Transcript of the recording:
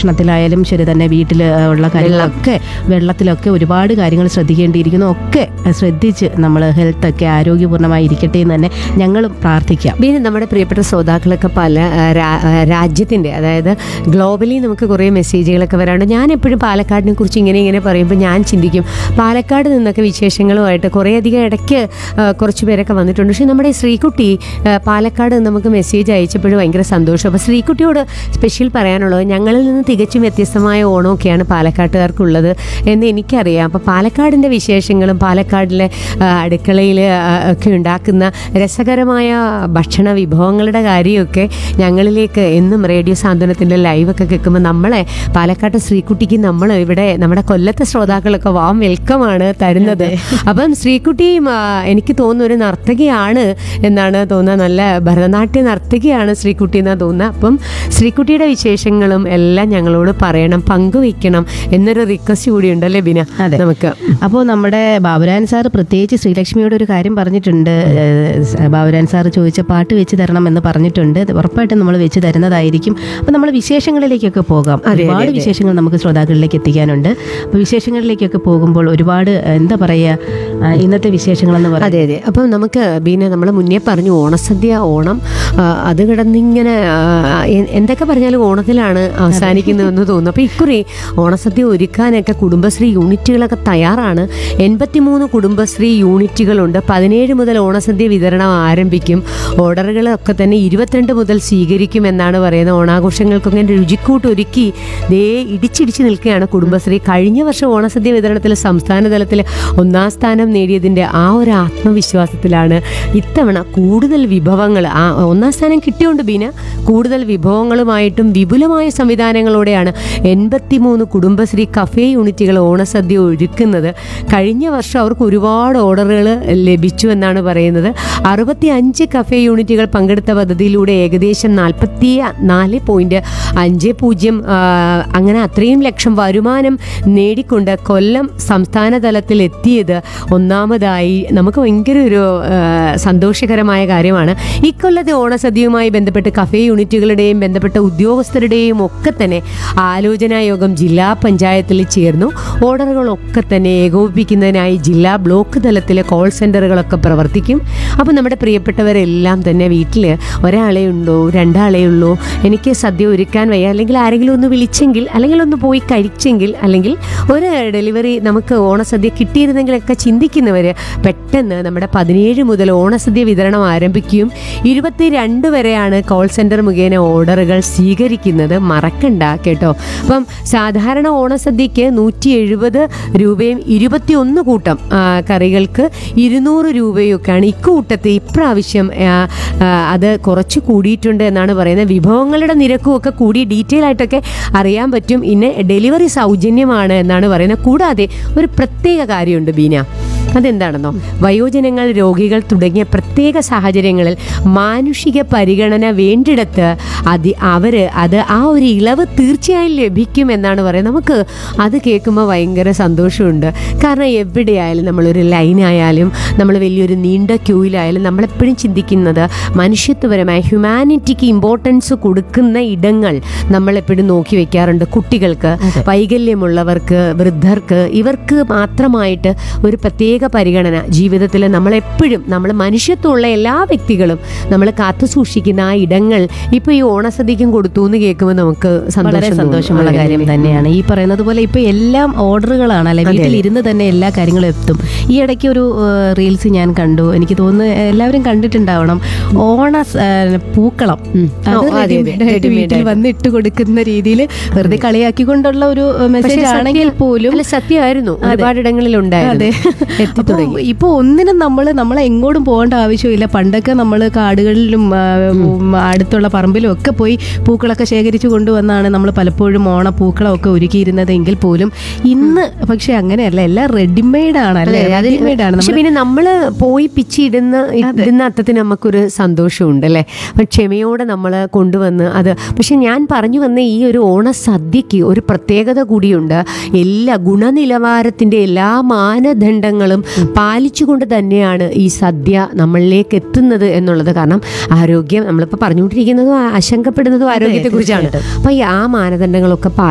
ഭക്ഷണത്തിലായാലും ശരി തന്നെ വീട്ടിൽ ഉള്ള കാര്യങ്ങളൊക്കെ വെള്ളത്തിലൊക്കെ ഒരുപാട് കാര്യങ്ങൾ ശ്രദ്ധിക്കേണ്ടിയിരിക്കുന്നു ഒക്കെ ശ്രദ്ധിച്ച് നമ്മൾ ഹെൽത്തൊക്കെ ആരോഗ്യപൂർണ്ണമായി ഇരിക്കട്ടെ എന്ന് തന്നെ ഞങ്ങളും പ്രാർത്ഥിക്കാം പിന്നെ നമ്മുടെ പ്രിയപ്പെട്ട ശ്രോതാക്കളൊക്കെ പല ആ, രാ- ആ, രാജ്യത്തിൻ്റെ അതായത് ഗ്ലോബലി നമുക്ക് കുറേ മെസ്സേജുകളൊക്കെ വരാറുണ്ട് ഞാൻ എപ്പോഴും പാലക്കാടിനെ കുറിച്ച് ഇങ്ങനെ ഇങ്ങനെ പറയുമ്പോൾ ഞാൻ ചിന്തിക്കും പാലക്കാട് നിന്നൊക്കെ വിശേഷങ്ങളുമായിട്ട് കുറേയധികം ഇടയ്ക്ക് ആ, കുറച്ച് പേരൊക്കെ വന്നിട്ടുണ്ട് പക്ഷേ നമ്മുടെ ശ്രീകുട്ടി ആ, പാലക്കാട് നിന്ന് നമുക്ക് മെസ്സേജ് അയച്ചപ്പോഴും ഭയങ്കര സന്തോഷം അപ്പോൾ ശ്രീകുട്ടിയോട് സ്പെഷ്യൽ പറയാനുള്ളത് ഞങ്ങളിൽ നിന്ന് തികച്ചും വ്യത്യസ്തമായ ഓണമൊക്കെയാണ് പാലക്കാട്ടുകാർക്കുള്ളത് എന്ന് എനിക്കറിയാം അപ്പോൾ പാലക്കാടിൻ്റെ വിശേഷങ്ങളും പാലക്കാടിലെ അടുക്കളയിൽ ഒക്കെ ഉണ്ടാക്കുന്ന രസകരമായ ഭക്ഷണ വിഭവങ്ങളുടെ കാര്യമൊക്കെ ഞങ്ങളിലേക്ക് എന്നും റേഡിയോ സാന്ത്വനത്തിൻ്റെ ലൈവൊക്കെ കേൾക്കുമ്പോൾ നമ്മളെ പാലക്കാട്ട് ശ്രീകുട്ടിക്ക് നമ്മൾ ഇവിടെ നമ്മുടെ കൊല്ലത്തെ ശ്രോതാക്കളൊക്കെ വാം വെൽക്കമാണ് തരുന്നത് അപ്പം ശ്രീകുട്ടിയും ആ, എനിക്ക് തോന്നുന്നു ഒരു നർത്തകിയാണ് എന്നാണ് തോന്നുന്നത് നല്ല ഭരതനാട്യ നർത്തകിയാണ് ശ്രീകുട്ടി എന്നാണ് തോന്നുന്നത് അപ്പം ശ്രീകുട്ടിയുടെ വിശേഷങ്ങളും എല്ലാം ഞങ്ങളോട് പറയണം പങ്കുവയ്ക്കണം എന്നൊരു റിക്വസ്റ്റ് കൂടി ഉണ്ടല്ലേ ബിന അതെ. നമുക്ക് അപ്പോൾ നമ്മുടെ ബാബുരാൻ സാർ പ്രത്യേകിച്ച് ശ്രീലക്ഷ്മിയോട് ഒരു കാര്യം പറഞ്ഞിട്ടുണ്ട് ഏഹ് ബാബുരാൻ സാർ ചോദിച്ച പാട്ട് വെച്ച് തരണം എന്ന് പറഞ്ഞിട്ടുണ്ട് അത് ഉറപ്പായിട്ടും നമ്മൾ വെച്ച് തരുന്നതായിരിക്കും അപ്പോൾ നമ്മൾ വിശേഷങ്ങളിലേക്കൊക്കെ പോകാം ഒരുപാട് വിശേഷങ്ങൾ നമുക്ക് ശ്രോതാക്കളിലേക്ക് എത്തിക്കാനുണ്ട് അപ്പോൾ വിശേഷങ്ങളിലേക്കൊക്കെ പോകുമ്പോൾ ഒരുപാട് എന്താ പറയുക ഇന്നത്തെ വിശേഷങ്ങളെന്ന് പറയുന്നത് അതെ അതെ അപ്പം നമുക്ക് ബീന നമ്മൾ മുന്നേ പറഞ്ഞു ഓണസദ്യ ഓണം ആ, അത് കിടന്നിങ്ങനെ ആ, എ- എന്തൊക്കെ പറഞ്ഞാലും ഓണത്തിലാണ് അവസാനിക്കുന്നതെന്ന് തോന്നുന്നു അപ്പോൾ ഇക്കുറി ഓണസദ്യ ഒരുക്കാനൊക്കെ കുടുംബശ്രീ യൂണിറ്റുകളൊക്കെ തയ്യാറാണ് എൺപത്തിമൂന്ന് കുടുംബശ്രീ യൂണിറ്റുകളുണ്ട് പതിനേഴ് മുതൽ ഓണസദ്യ വിതരണം ആരംഭിക്കും ഓർഡറുകളൊക്കെ തന്നെ ഇരുപത്തിരണ്ട് മുതൽ സ്വീകരിക്കും എന്നാണ് പറയുന്നത് ഓണാഘോഷങ്ങൾക്കൊക്കെ രുചിക്കൂട്ട് ഒരുക്കി ദേ ഇടിച്ചിടിച്ച് നിൽക്കുകയാണ് കുടുംബശ്രീ കഴിഞ്ഞ വർഷം ഓണസദ്യ വിതരണത്തിൽ സംസ്ഥാന തലത്തിൽ ഒന്നാം സ്ഥാനം നേടിയതിൻ്റെ ആ ഒരു ആത്മവിശ്വാസത്തിലാണ് ഇത്തവണ കൂടുതൽ വിഭവങ്ങൾ ആ ഒന്നാം സ്ഥാനം കിട്ടിയോണ്ട് ബീന കൂടുതൽ വിഭവങ്ങളുമായിട്ടും വിപുലമായ സംവിധാനങ്ങളോടെയാണ് എൺപത്തിമൂന്ന് കുടുംബശ്രീ കഫേ യൂണിറ്റുകൾ ഓണസദ്യ ഒരുക്കുന്നത് കഴിഞ്ഞ വർഷം അവർക്ക് ഒരുപാട് ഓർഡറുകൾ ലഭിച്ചു എന്നാണ് പറയുന്നത് അറുപത്തി അഞ്ച് കഫേ യൂണിറ്റുകൾ പങ്കെടുത്ത പദ്ധതിയിലൂടെ ഏകദേശം നാൽപ്പത്തി നാല് പോയിന്റ് അഞ്ച് പൂജ്യം ആ, അങ്ങനെ അത്രയും ലക്ഷം വരുമാനം നേടിക്കൊണ്ട് കൊല്ലം സംസ്ഥാന തലത്തിൽ എത്തിയത് ഒന്നാമതായി നമുക്ക് ഭയങ്കര ഒരു ആ, സന്തോഷകരമായ കാര്യമാണ് ഇക്കൊല്ലത്തെ ഓണസദ്യയുമായി ബന്ധപ്പെട്ട് കഫേ യൂണിറ്റുകളുടെയും ബന്ധപ്പെട്ട ഉദ്യോഗസ്ഥരുടെയും ഒക്കെ തന്നെ ആലോചനാ യോഗം ജില്ലാ പഞ്ചായത്തിൽ ചേർന്നു ഓർഡറുകളൊക്കെ തന്നെ ഏകോപിപ്പിക്കുന്നതിനായി ജില്ലാ ബ്ലോക്ക് തലത്തിലെ കോൾ സെന്ററുകളൊക്കെ പ്രവർത്തിക്കും അപ്പോൾ നമ്മുടെ പ്രിയപ്പെട്ടവരെല്ലാം തന്നെ വീട്ടിൽ ഒരാളെ ഉള്ളൂ രണ്ടാളെ ഉള്ളൂ എനിക്ക് സദ്യ ഒരുക്കാൻ വയ്യ അല്ലെങ്കിൽ ആരെങ്കിലും ഒന്ന് വിളിച്ചെങ്കിൽ അല്ലെങ്കിൽ ഒന്ന് പോയി കഴിച്ചെങ്കിൽ അല്ലെങ്കിൽ ഒരു ഡെലിവറി നമുക്ക് ഓണസദ്യ കിട്ടിയിരുന്നെങ്കിലൊക്കെ ചിന്തിക്കുന്നവർ പെട്ടെന്ന് നമ്മുടെ പതിനേഴ് മുതൽ ഓണസദ്യ വിതരണം ആരംഭിക്കുകയും ഇരുപത്തിരണ്ട് വരെയാണ് കോൾ സെൻറ്റർ മുഖേന ഓർഡറുകൾ സ്വീകരിക്കുന്നത് മറക്കണ്ട കേട്ടോ അപ്പം സാധാരണ ഓണസദ്യക്ക് നൂറ്റി എഴുപത് രൂപയും ഇരുപത്തിയൊന്ന് കൂട്ടം ആ, കറികൾക്ക് ഇരുന്നൂറ് രൂപയൊക്കെയാണ് ഇക്കൂട്ടത്തിൽ ഇപ്രാവശ്യം ആ, ആ, അത് കുറച്ച് കൂടിയിട്ടുണ്ട് എന്നാണ് പറയുന്നത് വിഭവങ്ങളുടെ നിരക്കും ഒക്കെ കൂടി ഡീറ്റെയിൽ ആയിട്ടൊക്കെ അറിയാൻ പറ്റും ഇന്ന് ഡെലിവറി സൗജന്യമാണ് എന്നാണ് പറയുന്നത് കൂടാതെ ഒരു പ്രത്യേക കാര്യമുണ്ട് ബീന അതെന്താണെന്നോ വയോജനങ്ങൾ രോഗികൾ തുടങ്ങിയ പ്രത്യേക സാഹചര്യങ്ങളിൽ മാനുഷിക പരിഗണന വേണ്ടിടത്ത് അതി അവർ അത് ആ ഒരു ഇളവ് തീർച്ചയായും ലഭിക്കും എന്നാണ് പറയുന്നത് നമുക്ക് അത് കേൾക്കുമ്പോൾ ഭയങ്കര സന്തോഷമുണ്ട് കാരണം എവിടെയായാലും നമ്മളൊരു ലൈനായാലും നമ്മൾ വലിയൊരു നീണ്ട ക്യൂയിലായാലും നമ്മളെപ്പോഴും ചിന്തിക്കുന്നത് മനുഷ്യത്വപരമായ ഹ്യൂമാനിറ്റിക്ക് ഇമ്പോർട്ടൻസ് കൊടുക്കുന്ന ഇടങ്ങൾ നമ്മളെപ്പോഴും നോക്കി വെക്കാറുണ്ട് കുട്ടികൾക്ക് വൈകല്യമുള്ളവർക്ക് വൃദ്ധർക്ക് ഇവർക്ക് മാത്രമായിട്ട് ഒരു പ്രത്യേക പരിഗണന ജീവിതത്തിൽ നമ്മളെപ്പോഴും നമ്മൾ മനുഷ്യത്വമുള്ള എല്ലാ വ്യക്തികളും നമ്മൾ കാത്തു സൂക്ഷിക്കുന്ന ആ ഇടങ്ങൾ ഇപ്പൊ ഈ ഓണസദ്യക്കും കൊടുത്തു എന്ന് കേൾക്കുമ്പോൾ നമുക്ക് വളരെ സന്തോഷം സന്തോഷമുള്ള തോന്നും. കാര്യം തന്നെയാണ് ഈ പറയുന്നത് പോലെ ഇപ്പൊ എല്ലാം ഓർഡറുകളാണ് അല്ലെ വീട്ടിൽ ഇരുന്ന് തന്നെ എല്ലാ കാര്യങ്ങളും എത്തും ഈ ഇടയ്ക്ക് ഒരു റീൽസ് ഞാൻ കണ്ടു എനിക്ക് തോന്നുന്നു എല്ലാവരും കണ്ടിട്ടുണ്ടാവണം ഓണ സ്- ഏ, പൂക്കളം അത് ഓ, അതെ, അതെ. ready-made ആയിട്ട് ready-made വീട്ടിൽ ആയിട്ട്. വന്ന് ഇട്ട് കൊടുക്കുന്ന രീതിയിൽ വെറുതെ കളിയാക്കിക്കൊണ്ടുള്ള ഒരു പക്ഷേ മെസ്സേജ് ആണെങ്കിൽ സത്യം- പോലും അല്ല സത്യമായിരുന്നു ഒരുപാട് ഇടങ്ങളിൽ ഉണ്ടായിരുന്നു എത്തി അപ്പൊ തുടങ്ങി ഇപ്പൊ ഒന്നിനും നമ്മൾ നമ്മളെ എങ്ങോട്ടും പോകേണ്ട ആവശ്യമില്ല പണ്ടൊക്കെ നമ്മൾ കാടുകളിലും ആ, ഉം, അടുത്തുള്ള പറമ്പിലും ഒക്കെ പോയി പൂക്കളൊക്കെ ശേഖരിച്ചു കൊണ്ടുവന്നാണ് നമ്മൾ പലപ്പോഴും ഓണ പൂക്കളമൊക്കെ ഒരുക്കിയിരുന്നതെങ്കിൽ പോലും ഇന്ന് പക്ഷെ അങ്ങനെയല്ല എല്ലാം റെഡിമെയ്ഡ് ആണ് അല്ലേ റെഡിമെയ്ഡ് ആണ് പക്ഷെ നമ്മൾ പിന്നെ നമ്മള് പോയി പിച്ചി ഇടുന്ന ഇടുന്ന അർത്ഥത്തിന് നമുക്കൊരു സന്തോഷമുണ്ട് അല്ലേ അപ്പം ക്ഷമയോടെ നമ്മൾ കൊണ്ടുവന്ന് അത് പക്ഷെ ഞാൻ പറഞ്ഞു വന്ന ഈ ഒരു ഓണസദ്യക്ക് ഒരു പ്രത്യേകത കൂടിയുണ്ട് എല്ലാ ഗുണനിലവാരത്തിൻ്റെ എല്ലാ മാനദണ്ഡങ്ങളും പാലിച്ചുകൊണ്ട് തന്നെയാണ് ഈ സദ്യ നമ്മളിലേക്ക് എത്തുന്നത് എന്നുള്ളത് കാരണം ആരോഗ്യം നമ്മളിപ്പോൾ പറഞ്ഞുകൊണ്ടിരിക്കുന്നതും ആശങ്കപ്പെടുന്നതും ആരോഗ്യത്തെക്കുറിച്ചാണ് അപ്പം ഈ ആ മാനദണ്ഡങ്ങളൊക്കെ പാലിച്ച്